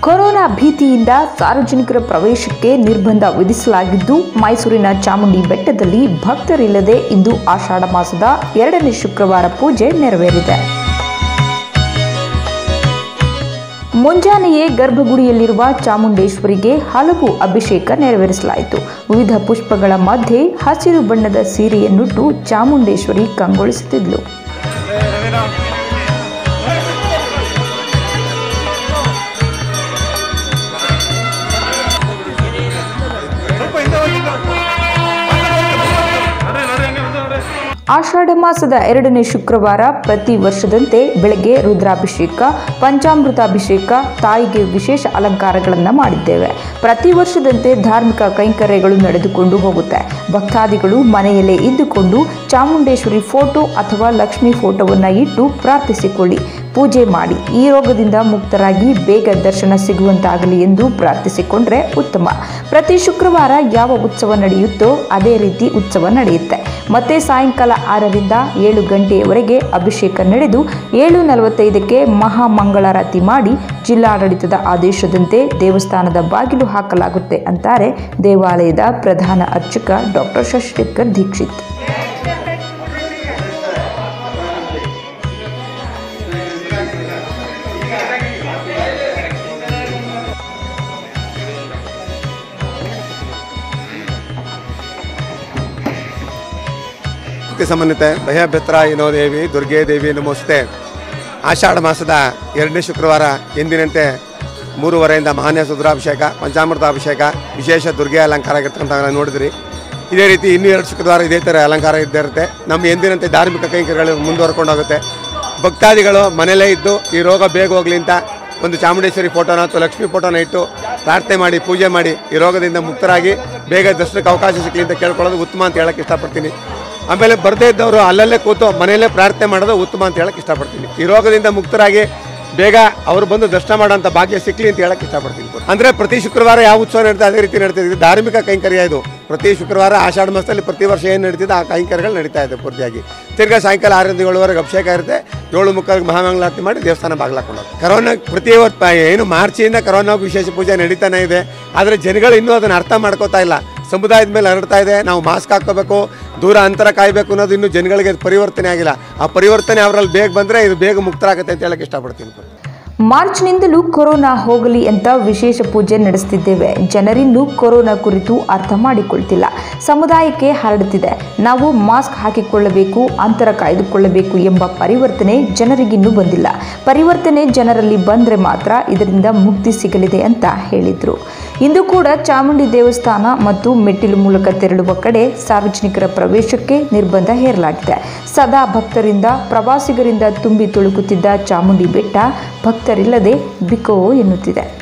corona ಭೀತಿಯಿಂದ ಸಾರ್ವಜನಿಕರ ಪ್ರವೇಶಕ್ಕೆ ನಿರ್ಬಂಧ ವಿಧಿಸಲಾಗಿದ್ದು ಮೈಸೂರಿನ ಚಾಮುಂಡಿ ಬೆಟ್ಟದಲ್ಲಿ ಭಕ್ತರಿಲ್ಲದೆ ಇಂದು ಆಷಾಢ ಮಾಸದ ಎರಡನೇ ಶುಕ್ರವಾರ ಪೂಜೆ ನೆರವೇರಿದೆ ಮುಂಜಾನೆಯೇ ಗರ್ಭಗುಡಿಯಲ್ಲಿರುವ ಚಾಮುಂಡೇಶ್ವರಿಗೆ ಹಲವು ಅಭಿಷೇಕ ನೆರವೇರಿಸಲಾಯಿತು ವಿವಿಧ ಪುಷ್ಪಗಳ ಮಧ್ಯೆ ಹಸಿರು ಬಣ್ಣದ ಸೀರೆಯನ್ನುಟ್ಟು ಚಾಮುಂಡೇಶ್ವರಿ ಕಂಗೊಳಿಸುತ್ತಿದ್ಲು ಸ್ವಲ್ಪ ಹಿಂದೆ ಹೋಗಿ ನಡ್ರಿ ನಡ್ರಿ ಹಂಗೆ ಮುಂದೆ ನಡ್ರಿ ಆಷಾಢ ಮಾಸದ ಎರಡನೇ ಶುಕ್ರವಾರ ಪ್ರತಿ ವರ್ಷದಂತೆ ಬೆಳಗ್ಗೆ ರುದ್ರಾಭಿಷೇಕ ಪಂಚಾಮೃತಾಭಿಷೇಕ ತಾಯಿಗೆ ವಿಶೇಷ ಅಲಂಕಾರಗಳನ್ನು ಮಾಡಿದ್ದೇವೆ ಪ್ರತಿ ವರ್ಷದಂತೆ ಧಾರ್ಮಿಕ ಕೈಂಕರ್ಯಗಳು ನಡೆದುಕೊಂಡು ಹೋಗುತ್ತೆ ಭಕ್ತಾದಿಗಳು ಮನೆಯಲ್ಲೇ ಇದ್ದುಕೊಂಡು ಚಾಮುಂಡೇಶ್ವರಿ ಫೋಟೋ ಅಥವಾ ಲಕ್ಷ್ಮಿ ಫೋಟೋವನ್ನು ಇಟ್ಟು ಪ್ರಾರ್ಥಿಸಿಕೊಳ್ಳಿ ಪೂಜೆ ಮಾಡಿ ಈ ರೋಗದಿಂದ ಮುಕ್ತರಾಗಿ ಬೇಗ ದರ್ಶನ ಸಿಗುವಂತಾಗಲಿ ಎಂದು ಪ್ರಾರ್ಥಿಸಿಕೊಂಡ್ರೆ ಉತ್ತಮ ಪ್ರತಿ ಶುಕ್ರವಾರ ಯಾವ ಉತ್ಸವ ನಡೆಯುತ್ತೋ ಅದೇ ರೀತಿ ಉತ್ಸವ ನಡೆಯುತ್ತೆ ಮತ್ತೆ ಸಾಯಂಕಾಲ ಆರರಿಂದ ಏಳು ಗಂಟೆಯವರೆಗೆ ಅಭಿಷೇಕ ನಡೆದು ಏಳು ನಲವತ್ತೈದಕ್ಕೆ ಮಹಾಮಂಗಳಾರತಿ ಮಾಡಿ ಜಿಲ್ಲಾಡಳಿತದ ಆದೇಶದಂತೆ ದೇವಸ್ಥಾನದ ಬಾಗಿಲು ಹಾಕಲಾಗುತ್ತೆ ಅಂತಾರೆ ದೇವಾಲಯದ ಪ್ರಧಾನ ಅರ್ಚಕ ಡಾಕ್ಟರ್ ಶಶಿಶೇಖರ್ ದೀಕ್ಷಿತ್ ಭಕ್ತಿ ಸಮನ್ವಿತೆ ಭಯಭ್ಯತ್ರ ಏನೋ ದೇವಿ ದುರ್ಗೆ ದೇವಿ ನಮೋಸ್ತೆ ಆಷಾಢ ಮಾಸದ ಎರಡನೇ ಶುಕ್ರವಾರ ಎಂದಿನಂತೆ ಮೂರುವರೆಯಿಂದ ಮಹಾನ್ಯ ಸುಧರಾಭಿಷೇಕ ಪಂಚಾಮೃತಾಭಿಷೇಕ ವಿಶೇಷ ದುರ್ಗೆ ಅಲಂಕಾರ ಆಗಿರ್ತಕ್ಕಂಥ ನೋಡಿದ್ರಿ ಇದೇ ರೀತಿ ಇನ್ನೂ ಎರಡು ಶುಕ್ರವಾರ ಇದೇ ಥರ ಅಲಂಕಾರ ಇದ್ದೇ ಇರುತ್ತೆ ನಮ್ಮ ಎಂದಿನಂತೆ ಧಾರ್ಮಿಕ ಕೈಂಕರ್ಯಗಳು ಮುಂದುವರ್ಕೊಂಡೋಗುತ್ತೆ ಭಕ್ತಾದಿಗಳು ಮನೆಯಲ್ಲೇ ಇದ್ದು ಈ ರೋಗ ಬೇಗ ಹೋಗ್ಲಿ ಅಂತ ಒಂದು ಚಾಮುಂಡೇಶ್ವರಿ ಫೋಟೋನ ಅಥವಾ ಲಕ್ಷ್ಮೀ ಫೋಟೋನ ಇಟ್ಟು ಪ್ರಾರ್ಥನೆ ಮಾಡಿ ಪೂಜೆ ಮಾಡಿ ಈ ರೋಗದಿಂದ ಮುಕ್ತರಾಗಿ ಬೇಗ ದರ್ಶನಕ್ಕೆ ಅವಕಾಶ ಸಿಗಲಿ ಅಂತ ಕೇಳ್ಕೊಳ್ಳೋದು ಉತ್ತಮ ಅಂತ ಹೇಳಕ್ಕೆ ಇಷ್ಟಪಡ್ತೀನಿ ಆಮೇಲೆ ಬರದೇ ಇದ್ದವರು ಅಲ್ಲಲ್ಲೇ ಕೂತು ಮನೆಯಲ್ಲೇ ಪ್ರಾರ್ಥನೆ ಮಾಡೋದು ಉತ್ತಮ ಅಂತ ಹೇಳಕ್ಕೆ ಇಷ್ಟಪಡ್ತೀನಿ ಈ ರೋಗದಿಂದ ಮುಕ್ತರಾಗಿ ಬೇಗ ಅವರು ಬಂದು ದರ್ಶನ ಮಾಡೋಂಥ ಭಾಗ್ಯ ಸಿಕ್ಲಿ ಅಂತ ಹೇಳಕ್ಕೆ ಇಷ್ಟಪಡ್ತೀನಿ ಅಂದ್ರೆ ಪ್ರತಿ ಶುಕ್ರವಾರ ಯಾವ ಉತ್ಸವ ನಡೀತಾ ಅದೇ ರೀತಿ ನಡೀತಾ ಇದೆ ಧಾರ್ಮಿಕ ಕೈಂಕರ್ಯ ಇದು ಪ್ರತಿ ಶುಕ್ರವಾರ ಆಷಾಢ ಮಾಸದಲ್ಲಿ ಪ್ರತಿ ವರ್ಷ ಏನು ನಡೀತಿದೆ ಆ ಕೈಂಕರ್ಯಗಳು ನಡೀತಾ ಇದೆ ಪೂರ್ತಿಯಾಗಿ ತಿರ್ಗಾ ಸಾಯಂಕಾಲ ಆರರಿಂದ ಏಳುವರೆಗೆ ಅಭಿಷೇಕ ಇರುತ್ತೆ ಏಳು ಮುಕ್ಕಾಲಿಗೆ ಮಹಾಮಂಗಳಾರತಿ ಮಾಡಿ ದೇವಸ್ಥಾನ ಬಾಗಿಲಾಕೊಂಡು ಕರೋನಾ ಪ್ರತಿ ವರ್ಷ ಏನು ಮಾರ್ಚಿಂದ ಕರೋನಾ ವಿಶೇಷ ಪೂಜೆ ನಡೀತಾನೆ ಇದೆ ಆದರೆ ಜನಗಳು ಇನ್ನೂ ಅದನ್ನು ಅರ್ಥ ಮಾಡ್ಕೋತಾ ಇಲ್ಲ ಸಮುದಾಯದ ಮೇಲೆ ಹರಡ್ತಾ ಇದೆ ನಾವು ಮಾಸ್ಕ್ ಹಾಕೋಬೇಕು ದೂರ ಅಂತರ ಕಾಯಬೇಕು ಅನ್ನೋದು ಇನ್ನೂ ಜನಗಳಿಗೆ ಪರಿವರ್ತನೆ ಆಗಿಲ್ಲ ಆ ಪರಿವರ್ತನೆ ಅವರಲ್ಲಿ ಬೇಗ ಬಂದರೆ ಇದು ಬೇಗ ಮುಕ್ತರಾಗುತ್ತೆ ಅಂತ ಹೇಳಕ್ಕೆ ಇಷ್ಟಪಡ್ತೀನಿ ಮಾರ್ಚ್ನಿಂದಲೂ ಕೊರೋನಾ ಹೋಗಲಿ ಅಂತ ವಿಶೇಷ ಪೂಜೆ ನಡೆಸ್ತಿದ್ದೇವೆ ಜನರಿನ್ನೂ ಕೊರೋನಾ ಕುರಿತು ಅರ್ಥ ಮಾಡಿಕೊಳ್ತಿಲ್ಲ ಸಮುದಾಯಕ್ಕೆ ಹರಡುತ್ತಿದೆ ನಾವು ಮಾಸ್ಕ್ ಹಾಕಿಕೊಳ್ಳಬೇಕು ಅಂತರ ಕಾಯ್ದುಕೊಳ್ಳಬೇಕು ಎಂಬ ಪರಿವರ್ತನೆ ಜನರಿಗಿನ್ನೂ ಬಂದಿಲ್ಲ ಪರಿವರ್ತನೆ ಜನರಲ್ಲಿ ಬಂದರೆ ಮಾತ್ರ ಇದರಿಂದ ಮುಕ್ತಿ ಸಿಗಲಿದೆ ಅಂತ ಹೇಳಿದರು ಇಂದು ಕೂಡ ಚಾಮುಂಡಿ ದೇವಸ್ಥಾನ ಮತ್ತು ಮೆಟ್ಟಿಲು ಮೂಲಕ ತೆರಳುವ ಕಡೆ ಸಾರ್ವಜನಿಕರ ಪ್ರವೇಶಕ್ಕೆ ನಿರ್ಬಂಧ ಹೇರಲಾಗಿದೆ ಸದಾ ಭಕ್ತರಿಂದ ಪ್ರವಾಸಿಗರಿಂದ ತುಂಬಿ ತುಳುಕುತ್ತಿದ್ದ ಚಾಮುಂಡಿ ಬೆಟ್ಟ ಭಕ್ತರಿಲ್ಲದೆ ಬಿಕೋ ಎನ್ನುತ್ತಿದೆ